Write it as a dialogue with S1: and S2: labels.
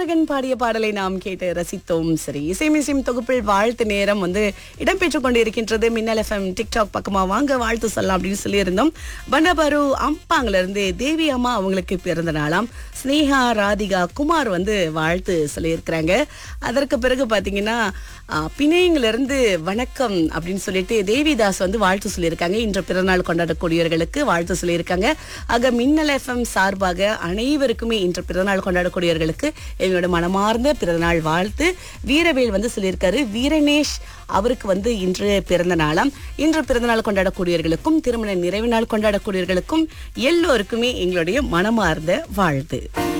S1: முருகன் பாடிய பாடலை நாம் கேட்டு ரசித்தோம் சரி இசைமிசையும் தொகுப்பில் வாழ்த்து நேரம் வந்து இடம்பெற்றுக் கொண்டிருக்கின்றது மின்னல் எஃப்எம் டிக்டாக் பக்கமா வாங்க வாழ்த்து சொல்லலாம் அப்படின்னு சொல்லியிருந்தோம் பண்டபாரு அம்பாங்கல இருந்து தேவி அம்மா அவங்களுக்கு பிறந்த நாளாம் ஸ்னேகா ராதிகா குமார் வந்து வாழ்த்து சொல்லியிருக்கிறாங்க அதற்கு பிறகு பாத்தீங்கன்னா ஆஹ், பிணையங்கள்ல இருந்து வணக்கம் அப்படின்னு சொல்லிட்டு தேவிதாஸ் வந்து வாழ்த்து சொல்லியிருக்காங்க இன்று பிறநாள் கொண்டாடக்கூடியவர்களுக்கு வாழ்த்து சொல்லியிருக்காங்க ஆக மின்னல் எஃப்எம் சார்பாக அனைவருக்குமே இன்று பிறநாள் கொண்டாடக்கூடியவர்களுக்கு எங்களோட மனமார்ந்த பிறந்தநாள் வாழ்த்து வீரவேல் வந்து சொல்லியிருக்காரு வீரநேஷ் அவருக்கு வந்து இன்று பிறந்த நாளாம் இன்று பிறந்தநாள் கொண்டாடக்கூடியவர்களுக்கும் திருமண நிறைவு நாள் கொண்டாடக்கூடியவர்களுக்கும் எல்லோருக்குமே எங்களுடைய மனமார்ந்த வாழ்த்து